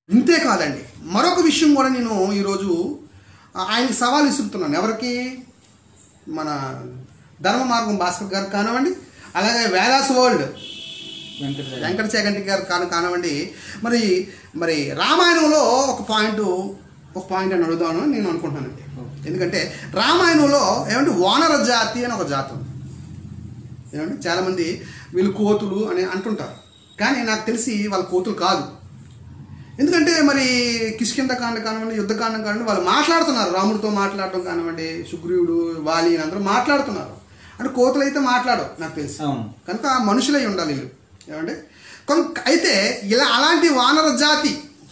ఇంతే కాదండి మరొక విషయం కూడా నేను ఈరోజు ఆయనకి సవాల్ ఇస్తున్నాను ఎవరికి మన ధర్మ మార్గం భాస్కర్ గారు కానివ్వండి అలాగే వేదాస్ వరల్డ్ వెంకటరాయ వెంకట చేగంటి గారు కాను కానివ్వండి మరి మరి రామాయణంలో ఒక పాయింట్ ఒక పాయింట్ అని అడుగుదాను అని నేను అనుకుంటున్నానండి ఎందుకంటే రామాయణంలో ఏమంటే వానర జాతి అని ఒక జాతి ఉంది ఏమంటే చాలామంది వీళ్ళు కోతులు అని అంటుంటారు కానీ నాకు తెలిసి వాళ్ళ కోతులు కాదు ఎందుకంటే మరి కిష్కింద కాండ కానివ్వండి యుద్ధకాండం కానివ్వండి వాళ్ళు మాట్లాడుతున్నారు రాముడితో మాట్లాడటం కానివ్వండి సుగ్రీవుడు వాలి అందరూ మాట్లాడుతున్నారు అంటే కోతులు అయితే మాట్లాడవు నాకు తెలిసి అవును కనుక మనుషులై ఉండాలి వీళ్ళు ఏమంటే కొంత అయితే ఇలా అలాంటి వానర జాతి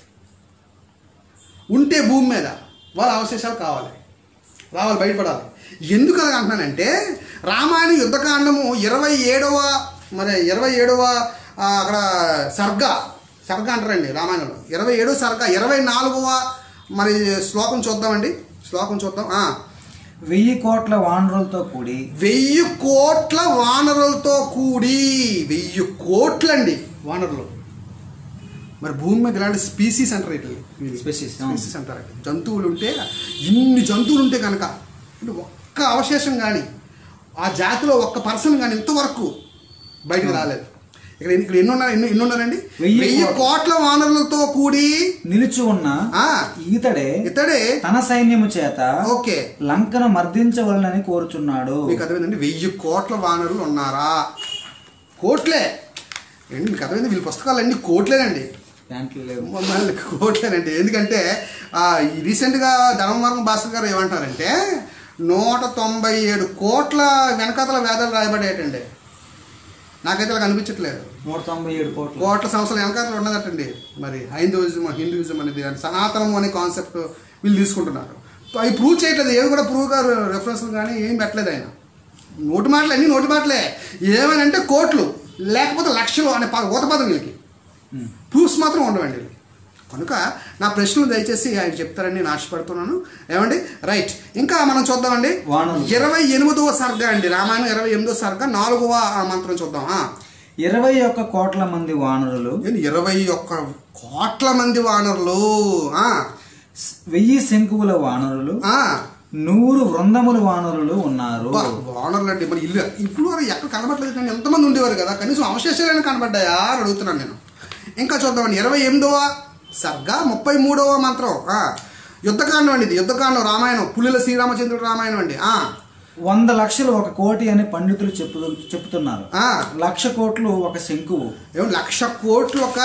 ఉంటే భూమి మీద వాళ్ళ అవశేషాలు కావాలి రావాలి బయటపడాలి ఎందుకు అలా అంటున్నానంటే రామాయణ యుద్ధకాండము ఇరవై ఏడవ మరి ఇరవై ఏడవ ఆ, అక్కడ సర్గ సర్గ అంటారండి రామాయణంలో ఇరవై ఏడవ సర్గ ఇరవై నాలుగవ మరి శ్లోకం చూద్దామండి శ్లోకం చూద్దాం ఆ. వెయ్యి కోట్ల వానరులతో కూడి వెయ్యి కోట్ల వానరులతో కూడి వెయ్యి కోట్లండి వానరులు మరి భూమి మీద ఇలాంటి స్పీసీస్ అంటారు ఇట్లా Species, అవును. స్పీసీస్ అంటారు జంతువులు ఉంటే ఇన్ని జంతువులు ఉంటే కనుక అంటే ఒక్క అవశేషం కానీ ఆ జాతిలో ఒక్క పర్సన్ కానీ ఇంతవరకు బయటకు రాలేదు ఇక్కడ ఇక్కడ ఎన్ని ఉన్నారు ఎన్ని ఎన్ని ఉన్నారండి వెయ్యి వెయ్యి కోట్ల. కోట్ల వానరులతో కూడి నిలిచి ఉన్న ఆ ఈతడే ఇతడే తన సైన్యము చేత ఓకే లంకను మర్దించవలనని కోరుచున్నాడు మీకు అర్థమైందండి వెయ్యి కోట్ల వానరులు ఉన్నారా కోట్లే ఏంటి మీకు అర్థమైంది వీళ్ళ పుస్తకాలన్నీ కోట్లేనండి దాంట్లో లేవు మళ్ళీ కోట్లేనండి ఎందుకంటే ఆ, ఈ రీసెంట్గా ధర్మమార్గం భాస్కర్ గారు ఏమంటారంటే నూట తొంభై ఏడు కోట్ల వెనకాతల వేదాలు రాయబడేటండి నాకైతే అలా కనిపించట్లేదు నూట తొంభై ఏడు కోట్లు కోట్ల సంవత్సరాల వెనకాతలు ఉన్నదటండి మరి హైందవిజం హిందూయిజం అనేది దాని సనాతనం అనే కాన్సెప్ట్ వీళ్ళు తీసుకుంటున్నారు అవి ప్రూవ్ చేయట్లేదు ఏవి కూడా ప్రూవ్ గారు రెఫరెన్స్లు కానీ ఏం పెట్టలేదు ఆయన నోటి మాటలు అన్ని నోటి మాటలే ఏమనంటే కోట్లు లేకపోతే లక్షలు అనే పద ఊత పదం వీళ్ళకి ఉమ్. ప్రూఫ్స్ మాత్రం ఉండవండి వీళ్ళకి కనుక నా ప్రశ్నలు దయచేసి ఆయన చెప్తారని నేను ఆశపడుతున్నాను ఏమండి రైట్ ఇంకా మనం చూద్దామండి వానరులు. ఇరవై ఎనిమిదవ సర్గ అండి రామాయణం ఇరవై ఎనిమిదవ సర్గ నాలుగవ ఆ మంత్రం చూద్దాం ఆ. ఇరవై ఒక్క కోట్ల మంది వానరులు ఏంటి ఇరవై ఒక్క కోట్ల మంది వానరులు ఆ, వెయ్యి శంకువుల వానరులు ఆ, నూరు వృందముల వానరులు ఉన్నారు అబ్బా, వానరులు అంటే మరి ఇల్లు ఇప్పుడు వరకు ఎక్కడ కనబడలేదు కానీ ఎంతమంది ఉండేవారు కదా కనీసం అవశేషాలైనా కనబడ్డాయా అని అడుగుతున్నాను నేను ఇంకా చూద్దామండి ఇరవై ఎనిమిదవ సర్గ ముప్పై మూడవ మంత్రం ఆ, యుద్ధకాండం అండి ఇది యుద్ధకాండం రామాయణం పులిల శ్రీరామచంద్రుడు రామాయణం అండి ఆ, వంద లక్షలు ఒక కోటి అని పండితులు చెప్పు చెప్తున్నారు ఆ, లక్ష కోట్లు ఒక శంకువు ఏమండి లక్ష కోట్లు ఒక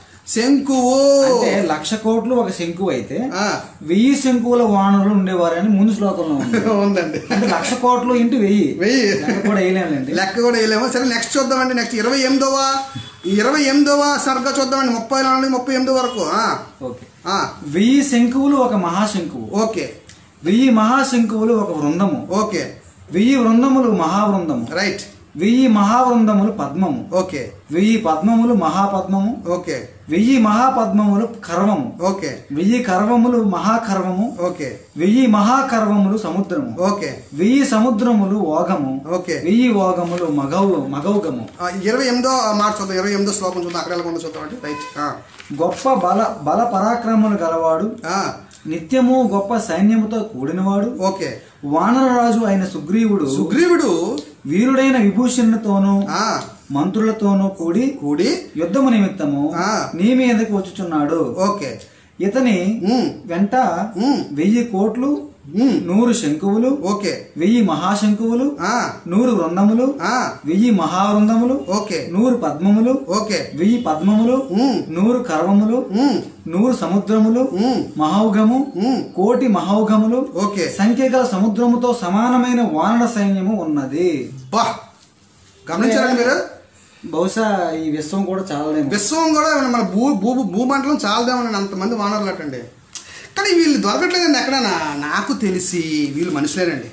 శంకువు అంటే లక్ష కోట్లు ఒక శంకువు అయితే ఆ, వెయ్యి శంకువుల వానరులు ఉండేవారని ముందు శ్లోకంలో ఉంది ఉందండి అంటే లక్ష కోట్లు ఇంటూ వెయ్యి వెయ్యి లెక్క కూడా వేయలేములేండి లెక్క కూడా వేయలేము సరే నెక్స్ట్ చూద్దామండి నెక్స్ట్ ఇరవై ఎనిమిదవ ఇరవై ఎనిమిదవ సర్గ చూద్దామండి ముప్పై నాలుగు నుండి ముప్పై ఎనిమిది వరకు ఆ, ఓకే ఆ, వెయ్యి శంకువులు ఒక మహాశంకువు ఓకే వెయ్యి మహాశంకువులు ఒక వృందము ఓకే వెయ్యి వృందములు మహావృందము రైట్ వెయ్యి మహావృందములు పద్మము ఓకే వెయ్యి పద్మములు మహాపద్మము ఓకే వెయ్యి మహాపద్మములు కర్వము ఓకే వెయ్యి కర్వములు మహాకర్వము ఓకే వెయ్యి మహాకర్వములు సముద్రము ఓకే వెయ్యి సముద్రములు ఓగము ఓకే వెయ్యి ఓగములు మగవు మగౌగము ఆ, ఇరవై ఎనిమిదో మాట చూద్దాం ఇరవై ఎనిమిదో శ్లోకం చూద్దాం అక్కడ వెళ్ళకుండా చూద్దామండి రైట్ ఆ, గొప్ప బల బల పరాక్రమములు గలవాడు ఆ, నిత్యము గొప్ప సైన్యముతో కూడినవాడు ఓకే వానరరాజు అయిన సుగ్రీవుడు సుగ్రీవుడు వీరుడైన విభూషణుతోనూ ఆ, మంత్రులతోనూ కూడి కూడి యుద్ధము నిమిత్తము ఆ. నీ మీదకి వచ్చుచున్నాడు ఓకే ఇతని ఉమ్, వెంట ఉమ్, వెయ్యి కోట్లు ఉమ్, నూరు శంకువులు ఓకే వెయ్యి మహాశంకువులు ఆ, నూరు వృందములు ఆ, వెయ్యి మహావృందములు ఓకే నూరు పద్మములు ఓకే వెయ్యి పద్మములు ఉమ్, నూరు కర్వములు ఉమ్, నూరు సముద్రములు ఉమ్, మహౌగము ఉమ్, కోటి మహౌగములు ఓకే సంఖ్య గల సముద్రముతో సమానమైన వానర సైన్యము ఉన్నది బా గమనించారండి మీరు బహుశా ఈ విశ్వం కూడా చాలదేమో విశ్వం కూడా మన భూ భూ భూమండలం చాలదేమని అంతమంది వానరులు అటండి కానీ వీళ్ళు దొరకట్లేదండి ఎక్కడైనా నాకు తెలిసి వీళ్ళు మనుషులేనండి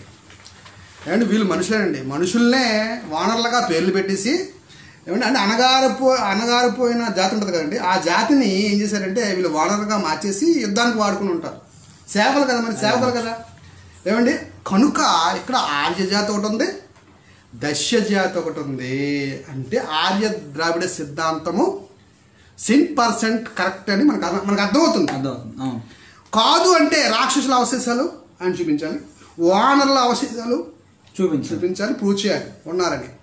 ఏమండి వీళ్ళు మనుషులేనండి మనుషుల్నే వానరులుగా పేర్లు పెట్టేసి ఏమంటే అంటే అనగారిపో అనగారిపోయిన జాతి ఉంటుంది కదండి ఆ జాతిని ఏం చేశారంటే వీళ్ళు వానరులుగా మార్చేసి యుద్ధానికి వాడుకుని ఉంటారు సేవలు కదా మరి సేవకులు కదా ఏమండి కనుక ఇక్కడ ఆర్య జాతి ఒకటి ఉంది దశ్య జాతి ఒకటి ఉంది అంటే ఆర్య ద్రావిడ సిద్ధాంతము సిన్ పర్సెంట్ కరెక్ట్ అని మనకు అర్థం- మనకు అర్థమవుతుంది అర్థమవుతుంది అవును కాదు అంటే రాక్షసుల అవశేషాలు అని చూపించాలి వానరుల అవశేషాలు చూపించు చూపించాలి ప్రూవ్ చేయాలి ఉన్నారని